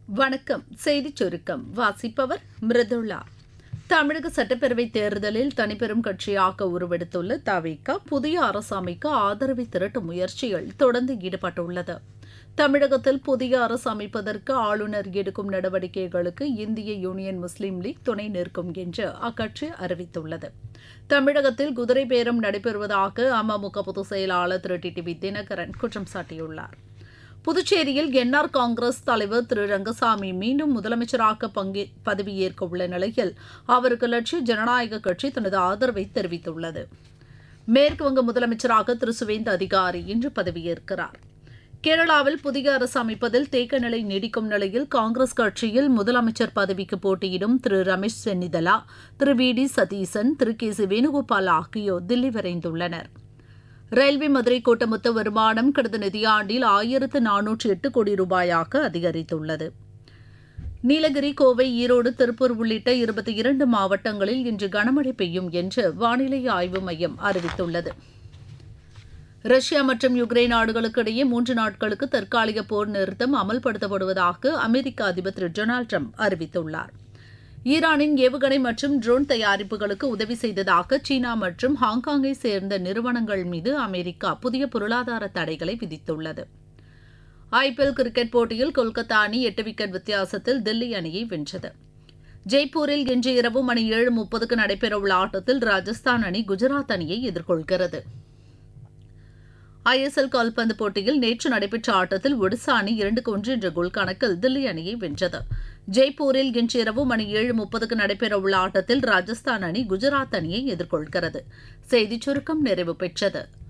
வணக்கம் செய்திச் சுருக்கம் வாசிப்பவர் மிருதுளா தமிழக சட்டப்பேரவைத் தேர்தலில் தனிப்பெரும் கட்சியாக உருவெடுத்துள்ள தவிக புதிய அரசு அமைக்க ஆதரவை திரட்டும் முயற்சியில் தொடர்ந்து ஈடுபட்டுள்ளது தமிழகத்தில் புதிய அரசு அமைப்பதற்கு ஆளுநர் எடுக்கும் நடவடிக்கைகளுக்கு இந்திய யூனியன் முஸ்லீம் லீக் துணை நிற்கும் என்று அக்கட்சி அறிவித்துள்ளது தமிழகத்தில் குதிரை பேரம் நடைபெறுவதாக அமமுக பொதுச் செயலாளர் திரு டி டி தினகரன் குற்றம் சாட்டியுள்ளார் புதுச்சேரியில் என்ஆர் காங்கிரஸ் தலைவர் திரு ரங்கசாமி மீண்டும் முதலமைச்சராக பங்கே பதவியேற்க உள்ள நிலையில் அவருக்கு லட்சிய ஜனநாயக கட்சி தனது ஆதரவை தெரிவித்துள்ளது மேற்குவங்க முதலமைச்சராக திரு சுவேந்த அதிகாரி இன்று பதவியேற்கிறார் கேரளாவில் புதிய அரசு அமைப்பதில் தேக்க நிலை நீடிக்கும் நிலையில் காங்கிரஸ் கட்சியில் முதலமைச்சர் பதவிக்கு போட்டியிடும் Thiru Ramesh Chennithala Thiru V D Satheesan Thiru K C Venugopal ஆகியோர் தில்லி விரைந்துள்ளனா் ரயில்வே மதுரை கோட்ட மொத்த வருமானம் கடந்த நிதியாண்டில் ஆயிரத்து நானூற்று எட்டு கோடி ரூபாயாக அதிகரித்துள்ளது நீலகிரி கோவை ஈரோடு திருப்பூர் உள்ளிட்ட இருபத்தி இரண்டு மாவட்டங்களில் இன்று கனமழை பெய்யும் என்று வானிலை ஆய்வு மையம் அறிவித்துள்ளது ரஷ்யா மற்றும் யுக்ரைன் நாடுகளுக்கு இடையே மூன்று நாட்களுக்கு தற்காலிக போர் நிறுத்தம் அமல்படுத்தப்படுவதாக அமெரிக்க அதிபர் திரு டொனால்டு ட்ரம்ப் அறிவித்துள்ளார் ஈரானின் ஏவுகணை மற்றும் ட்ரோன் தயாரிப்புகளுக்கு உதவி செய்ததாக சீனா மற்றும் ஹாங்காங்கை சேர்ந்த நிறுவனங்கள் மீது அமெரிக்கா புதிய பொருளாதார தடைகளை விதித்துள்ளது ஐபிஎல் கிரிக்கெட் போட்டியில் கொல்கத்தா அணி எட்டு விக்கெட் வித்தியாசத்தில் தில்லி அணியை வென்றது ஜெய்ப்பூரில் இன்று இரவு மணி ஏழு முப்பதுக்கு நடைபெறவுள்ள ஆட்டத்தில் ராஜஸ்தான் அணி குஜராத் அணியை எதிர்கொள்கிறது ஐஎஸ்எல் கால்பந்து போட்டியில் நேற்று நடைபெற்ற ஆட்டத்தில் ஒடிசா அணி இரண்டுக்கு ஒன்று என்ற கோல் கணக்கில் தில்லி அணியை வென்றது ஜெய்ப்பூரில் இன்று இரவு மணி ஏழு முப்பதுக்கு நடைபெறவுள்ள ஆட்டத்தில் ராஜஸ்தான் அணி குஜராத் அணியை எதிர்கொள்கிறது செய்திச் சுருக்கம் நிறைவு பெற்றது